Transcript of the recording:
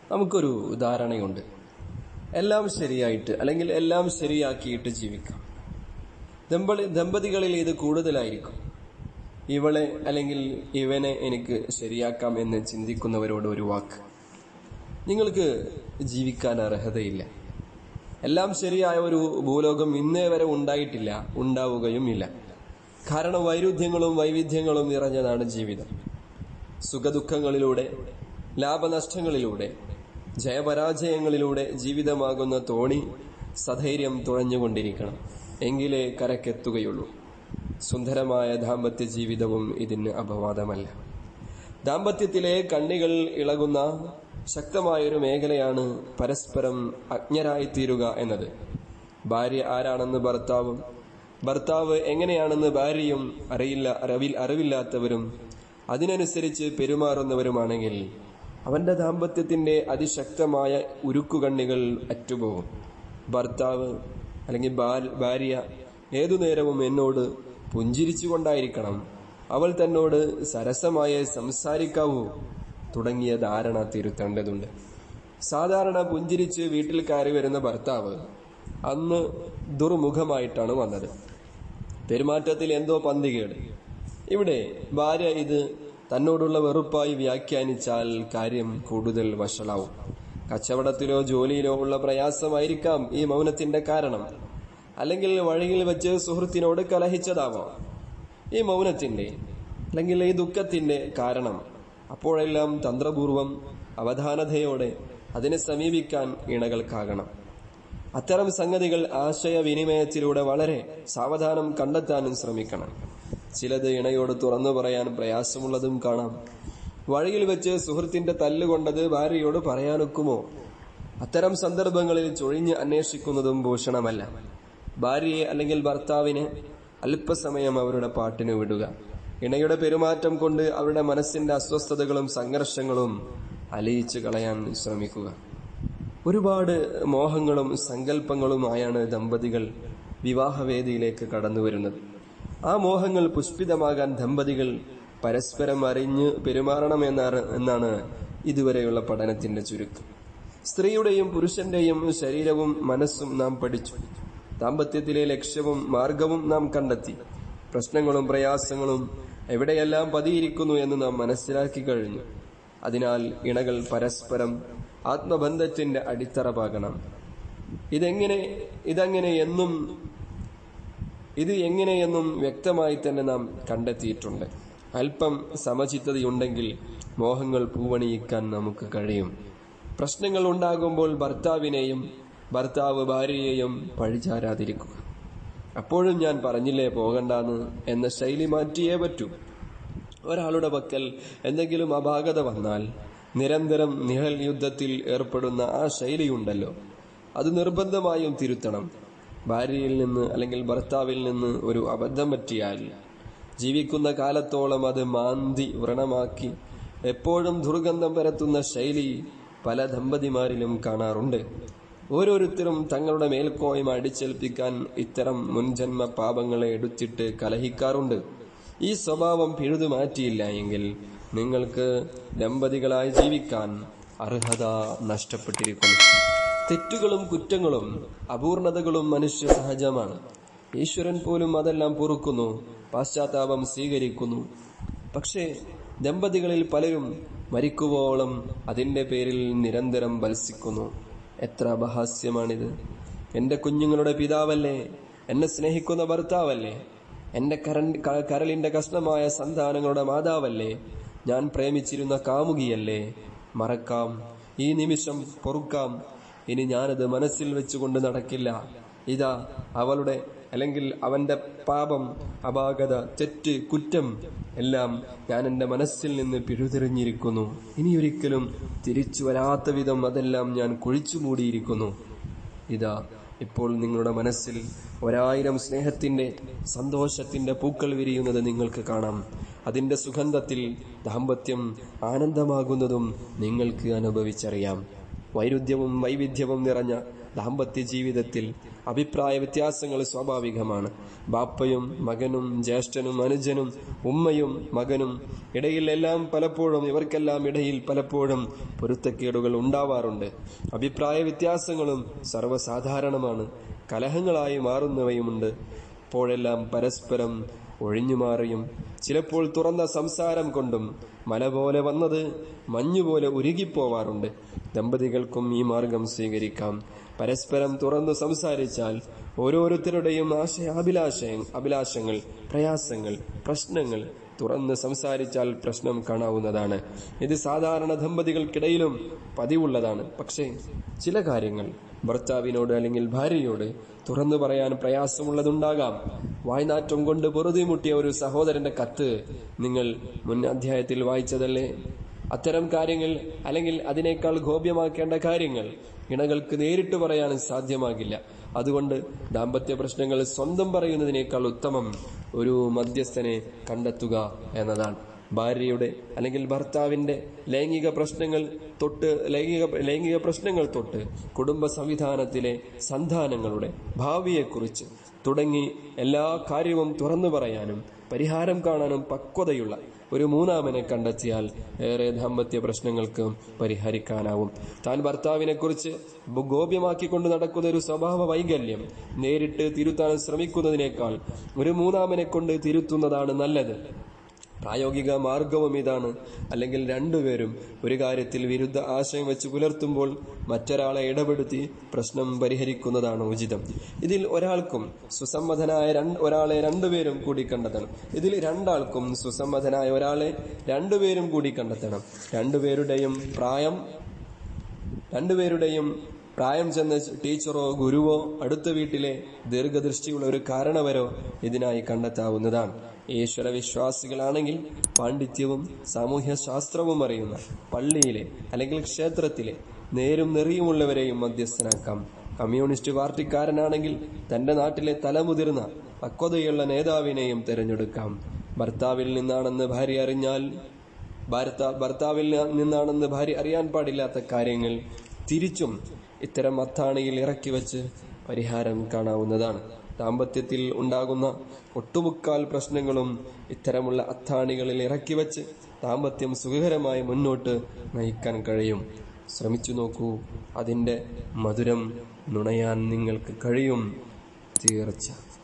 നമുക്കൊരു ധാരണയുണ്ട് എല്ലാം ശരിയായിട്ട് അല്ലെങ്കിൽ എല്ലാം ശരിയാക്കിയിട്ട് ജീവിക്കാം ദമ്പളി ദമ്പതികളിൽ ഇത് കൂടുതലായിരിക്കും ഇവളെ അല്ലെങ്കിൽ ഇവനെ എനിക്ക് ശരിയാക്കാം എന്ന് ചിന്തിക്കുന്നവരോട് ഒരു വാക്ക് നിങ്ങൾക്ക് ജീവിക്കാൻ അർഹതയില്ല എല്ലാം ശരിയായ ഒരു ഭൂലോകം ഇന്നേ വരെ ഉണ്ടായിട്ടില്ല ഉണ്ടാവുകയും ഇല്ല കാരണം വൈരുദ്ധ്യങ്ങളും വൈവിധ്യങ്ങളും നിറഞ്ഞതാണ് ജീവിതം സുഖദുഃഖങ്ങളിലൂടെ ലാഭനഷ്ടങ്ങളിലൂടെ ജയപരാജയങ്ങളിലൂടെ ജീവിതമാകുന്ന തോണി സധൈര്യം തുഴഞ്ഞുകൊണ്ടിരിക്കണം എങ്കിലേ കരക്കെത്തുകയുള്ളൂ സുന്ദരമായ ദാമ്പത്യ ജീവിതവും ഇതിന് അപവാദമല്ല ദാമ്പത്യത്തിലെ കണ്ണികൾ ഇളകുന്ന ശക്തമായൊരു മേഖലയാണ് പരസ്പരം അജ്ഞരായിത്തീരുക എന്നത് ഭാര്യ ആരാണെന്ന് ഭർത്താവും ഭർത്താവ് എങ്ങനെയാണെന്ന് ഭാര്യയും അറിയില്ല അറിവിൽ അറിവില്ലാത്തവരും അതിനനുസരിച്ച് പെരുമാറുന്നവരുമാണെങ്കിൽ അവന്റെ ദാമ്പത്യത്തിന്റെ അതിശക്തമായ ഉരുക്കുകണ്ണികൾ അറ്റുപോകും ഭർത്താവ് അല്ലെങ്കിൽ ഭാര്യ ഏതു നേരവും എന്നോട് പുഞ്ചിരിച്ചുകൊണ്ടായിരിക്കണം അവൾ തന്നോട് സരസമായി സംസാരിക്കാവൂ തുടങ്ങിയ ധാരണ തിരുത്തേണ്ടതുണ്ട് സാധാരണ പുഞ്ചിരിച്ച് വീട്ടിൽ കയറി വരുന്ന ഭർത്താവ് അന്ന് ദുർമുഖമായിട്ടാണ് വന്നത് പെരുമാറ്റത്തിൽ എന്തോ പന്തികേട് ഇവിടെ ഭാര്യ ഇത് തന്നോടുള്ള വെറുപ്പായി വ്യാഖ്യാനിച്ചാൽ കാര്യം കൂടുതൽ വഷളാവും കച്ചവടത്തിലോ ജോലിയിലോ ഉള്ള പ്രയാസമായിരിക്കാം ഈ മൗനത്തിന്റെ കാരണം അല്ലെങ്കിൽ വഴിയിൽ വെച്ച് സുഹൃത്തിനോട് കലഹിച്ചതാവാം ഈ മൗനത്തിന്റെ അല്ലെങ്കിൽ ഈ ദുഃഖത്തിന്റെ കാരണം അപ്പോഴെല്ലാം തന്ത്രപൂർവം അവധാനതയോടെ അതിനെ സമീപിക്കാൻ ഇണകൾക്കാകണം അത്തരം സംഗതികൾ ആശയവിനിമയത്തിലൂടെ വളരെ സാവധാനം കണ്ടെത്താനും ശ്രമിക്കണം ചിലത് ഇണയോട് തുറന്നു പറയാൻ പ്രയാസമുള്ളതും കാണാം വഴിയിൽ വെച്ച് സുഹൃത്തിന്റെ തല്ലുകൊണ്ടത് ഭാര്യയോട് പറയാനൊക്കുമോ അത്തരം സന്ദർഭങ്ങളിൽ ചൊഴിഞ്ഞ് അന്വേഷിക്കുന്നതും ഭൂഷണമല്ല ഭാര്യയെ അല്ലെങ്കിൽ ഭർത്താവിനെ അല്പസമയം അവരുടെ പാട്ടിന് വിടുക ഇണയുടെ പെരുമാറ്റം കൊണ്ട് അവരുടെ മനസ്സിന്റെ അസ്വസ്ഥതകളും സംഘർഷങ്ങളും അലിയിച്ചു കളയാൻ ശ്രമിക്കുക ഒരുപാട് മോഹങ്ങളും സങ്കല്പങ്ങളുമായാണ് ദമ്പതികൾ വിവാഹവേദിയിലേക്ക് കടന്നു വരുന്നത് ആ മോഹങ്ങൾ പുഷ്പിതമാകാൻ ദമ്പതികൾ പരസ്പരം അറിഞ്ഞ് പെരുമാറണമെന്നാണ് എന്നാണ് ഇതുവരെയുള്ള പഠനത്തിന്റെ ചുരുക്കം സ്ത്രീയുടെയും പുരുഷന്റെയും ശരീരവും മനസ്സും നാം പഠിച്ചു ദാമ്പത്യത്തിലെ ലക്ഷ്യവും മാർഗവും നാം കണ്ടെത്തി പ്രശ്നങ്ങളും പ്രയാസങ്ങളും എവിടെയെല്ലാം പതിയിരിക്കുന്നു എന്ന് നാം മനസ്സിലാക്കി കഴിഞ്ഞു അതിനാൽ ഇണകൾ പരസ്പരം ആത്മബന്ധത്തിന്റെ അടിത്തറ പാകണം ഇതെങ്ങനെ ഇതങ്ങനെ എന്നും ഇത് എങ്ങനെയെന്നും വ്യക്തമായി തന്നെ നാം കണ്ടെത്തിയിട്ടുണ്ട് അല്പം സമചിത്തതയുണ്ടെങ്കിൽ മോഹങ്ങൾ പൂവണിയിക്കാൻ നമുക്ക് കഴിയും പ്രശ്നങ്ങൾ ഉണ്ടാകുമ്പോൾ ഭർത്താവിനെയും ഭർത്താവ് ഭാര്യയെയും പഴിചാരാതിരിക്കുക അപ്പോഴും ഞാൻ പറഞ്ഞില്ലേ പോകണ്ടാന്ന് എന്ന ശൈലി മാറ്റിയേ പറ്റൂ ഒരാളുടെ പക്കൽ എന്തെങ്കിലും അപാകത വന്നാൽ നിരന്തരം നിഴൽ യുദ്ധത്തിൽ ഏർപ്പെടുന്ന ആ ശൈലിയുണ്ടല്ലോ അത് നിർബന്ധമായും തിരുത്തണം ഭാര്യയിൽ നിന്ന് അല്ലെങ്കിൽ ഭർത്താവിൽ നിന്ന് ഒരു അബദ്ധം പറ്റിയാൽ ജീവിക്കുന്ന കാലത്തോളം അത് മാന്തി വ്രണമാക്കി എപ്പോഴും ദുർഗന്ധം പരത്തുന്ന ശൈലി പല ദമ്പതിമാരിലും കാണാറുണ്ട് ഓരോരുത്തരും തങ്ങളുടെ മേൽക്കോയ്മ അടിച്ചേൽപ്പിക്കാൻ ഇത്തരം മുൻജന്മ പാപങ്ങളെ എടുത്തിട്ട് കലഹിക്കാറുണ്ട് ഈ സ്വഭാവം പിഴുതു മാറ്റിയില്ല എങ്കിൽ നിങ്ങൾക്ക് ദമ്പതികളായി ജീവിക്കാൻ അർഹത നഷ്ടപ്പെട്ടിരിക്കുന്നു തെറ്റുകളും കുറ്റങ്ങളും അപൂർണതകളും മനുഷ്യ സഹജമാണ് ഈശ്വരൻ പോലും അതെല്ലാം പൊറുക്കുന്നു പാശ്ചാത്താപം സ്വീകരിക്കുന്നു പക്ഷേ ദമ്പതികളിൽ പലരും മരിക്കുവോളം അതിന്റെ പേരിൽ നിരന്തരം വത്സിക്കുന്നു എത്ര അപഹാസ്യമാണിത് എന്റെ കുഞ്ഞുങ്ങളുടെ പിതാവല്ലേ എന്നെ സ്നേഹിക്കുന്ന ഭർത്താവല്ലേ എന്റെ കരൻ ക- കരളിന്റെ കഷ്ണമായ സന്താനങ്ങളുടെ മാതാവല്ലേ ഞാൻ പ്രേമിച്ചിരുന്ന കാമുകിയല്ലേ മറക്കാം ഈ നിമിഷം പൊറുക്കാം ഇനി ഞാനത് മനസ്സിൽ വെച്ചുകൊണ്ട് നടക്കില്ല ഇതാ അവളുടെ അല്ലെങ്കിൽ അവന്റെ പാപം അപാകത തെറ്റ് കുറ്റം എല്ലാം ഞാൻ എന്റെ മനസ്സിൽ നിന്ന് പിഴുതെറിഞ്ഞിരിക്കുന്നു ഇനിയൊരിക്കലും തിരിച്ചു വരാത്ത വിധം അതെല്ലാം ഞാൻ കുഴിച്ചു മൂടിയിരിക്കുന്നു ഇതാ ഇപ്പോൾ നിങ്ങളുടെ മനസ്സിൽ ഒരായിരം സ്നേഹത്തിന്റെ സന്തോഷത്തിന്റെ പൂക്കൾ വിരിയുന്നത് നിങ്ങൾക്ക് കാണാം അതിന്റെ സുഗന്ധത്തിൽ ദാമ്പത്യം ആനന്ദമാകുന്നതും നിങ്ങൾക്ക് അനുഭവിച്ചറിയാം വൈരുദ്ധ്യവും വൈവിധ്യവും നിറഞ്ഞ ദാമ്പത്യ ജീവിതത്തിൽ അഭിപ്രായ വ്യത്യാസങ്ങൾ സ്വാഭാവികമാണ് ബാപ്പയും മകനും ജ്യേഷ്ഠനും അനുജനും ഉമ്മയും മകനും ഇടയിൽ എല്ലാം പലപ്പോഴും ഇവർക്കെല്ലാം ഇടയിൽ പലപ്പോഴും പൊരുത്തക്കേടുകൾ ഉണ്ടാവാറുണ്ട് അഭിപ്രായ വ്യത്യാസങ്ങളും സർവ്വസാധാരണമാണ് കലഹങ്ങളായി മാറുന്നവയുമുണ്ട് അപ്പോഴെല്ലാം പരസ്പരം ഒഴിഞ്ഞുമാറിയും ചിലപ്പോൾ തുറന്ന സംസാരം കൊണ്ടും മല പോലെ വന്നത് മഞ്ഞുപോലെ ഉരുകിപ്പോവാറുണ്ട് ദമ്പതികൾക്കും ഈ മാർഗം സ്വീകരിക്കാം പരസ്പരം തുറന്നു സംസാരിച്ചാൽ ഓരോരുത്തരുടെയും ആശയ അഭിലാഷ അഭിലാഷങ്ങൾ പ്രയാസങ്ങൾ പ്രശ്നങ്ങൾ തുറന്ന് സംസാരിച്ചാൽ പ്രശ്നം കാണാവുന്നതാണ് ഇത് സാധാരണ ദമ്പതികൾക്കിടയിലും പതിവുള്ളതാണ് പക്ഷേ ചില കാര്യങ്ങൾ ഭർത്താവിനോട് അല്ലെങ്കിൽ ഭാര്യയോട് തുറന്നു പറയാൻ പ്രയാസമുള്ളതുണ്ടാകാം വായ്നാറ്റം കൊണ്ട് പൊറുതിമുട്ടിയ ഒരു സഹോദരന്റെ കത്ത് നിങ്ങൾ മുൻ അധ്യായത്തിൽ വായിച്ചതല്ലേ അത്തരം കാര്യങ്ങൾ അല്ലെങ്കിൽ അതിനേക്കാൾ ഗോപ്യമാക്കേണ്ട കാര്യങ്ങൾ ഇണകൾക്ക് നേരിട്ട് പറയാൻ സാധ്യമാകില്ല അതുകൊണ്ട് ദാമ്പത്യ പ്രശ്നങ്ങൾ സ്വന്തം പറയുന്നതിനേക്കാൾ ഉത്തമം ഒരു മധ്യസ്ഥനെ കണ്ടെത്തുക എന്നതാണ് ഭാര്യയുടെ അല്ലെങ്കിൽ ഭർത്താവിന്റെ ലൈംഗിക പ്രശ്നങ്ങൾ തൊട്ട് ലൈംഗിക ലൈംഗിക പ്രശ്നങ്ങൾ തൊട്ട് കുടുംബ സംവിധാനത്തിലെ സന്താനങ്ങളുടെ ഭാവിയെക്കുറിച്ച് തുടങ്ങി എല്ലാ കാര്യവും തുറന്നു പറയാനും പരിഹാരം കാണാനും പക്വതയുള്ള ഒരു മൂന്നാമനെ കണ്ടെത്തിയാൽ ഏറെ ദാമ്പത്യ പ്രശ്നങ്ങൾക്ക് പരിഹരിക്കാനാവും താൻ ഭർത്താവിനെ കുറിച്ച് ഗോപ്യമാക്കിക്കൊണ്ട് നടക്കുന്ന ഒരു സ്വഭാവ വൈകല്യം നേരിട്ട് തിരുത്താൻ ശ്രമിക്കുന്നതിനേക്കാൾ ഒരു മൂന്നാമനെ കൊണ്ട് തിരുത്തുന്നതാണ് നല്ലത് പ്രായോഗിക മാർഗവും ഇതാണ് അല്ലെങ്കിൽ രണ്ടുപേരും ഒരു കാര്യത്തിൽ വിരുദ്ധ ആശയം വെച്ച് പുലർത്തുമ്പോൾ മറ്റൊരാളെ ഇടപെടുത്തി പ്രശ്നം പരിഹരിക്കുന്നതാണ് ഉചിതം ഇതിൽ ഒരാൾക്കും സുസമ്മതനായ ഒരാളെ രണ്ടുപേരും കൂടി കണ്ടെത്തണം ഇതിൽ രണ്ടാൾക്കും സുസമ്മതനായ ഒരാളെ രണ്ടുപേരും കൂടി കണ്ടെത്തണം രണ്ടുപേരുടെയും പ്രായം രണ്ടുപേരുടെയും പ്രായം ചെന്ന ടീച്ചറോ ഗുരുവോ അടുത്ത വീട്ടിലെ ദീർഘദൃഷ്ടിയുള്ള ഒരു കാരണവരോ ഇതിനായി കണ്ടെത്താവുന്നതാണ് ഈശ്വര വിശ്വാസികളാണെങ്കിൽ പാണ്ഡിത്യവും സാമൂഹ്യ ശാസ്ത്രവും അറിയുന്ന പള്ളിയിലെ അല്ലെങ്കിൽ ക്ഷേത്രത്തിലെ നേരും നെറിയുമുള്ളവരെയും മധ്യസ്ഥനാക്കാം കമ്മ്യൂണിസ്റ്റ് പാർട്ടിക്കാരനാണെങ്കിൽ തന്റെ നാട്ടിലെ തലമുതിർന്ന പക്വതയുള്ള നേതാവിനെയും തിരഞ്ഞെടുക്കാം ഭർത്താവിൽ നിന്നാണെന്ന് ഭാര്യ അറിഞ്ഞാൽ ഭർത്ത ഭർത്താവിൽ നിന്നാണെന്ന് ഭാര്യ അറിയാൻ പാടില്ലാത്ത കാര്യങ്ങൾ തിരിച്ചും ഇത്തരം അത്താണിയിൽ ഇറക്കി വെച്ച് പരിഹാരം കാണാവുന്നതാണ് ദാമ്പത്യത്തിൽ ഉണ്ടാകുന്ന ഒട്ടുമുക്കാൽ പ്രശ്നങ്ങളും ഇത്തരമുള്ള അത്താണികളിൽ ഇറക്കി വെച്ച് ദാമ്പത്യം സുഖകരമായി മുന്നോട്ട് നയിക്കാൻ കഴിയും ശ്രമിച്ചു നോക്കൂ അതിൻ്റെ മധുരം നുണയാൻ നിങ്ങൾക്ക് കഴിയും തീർച്ച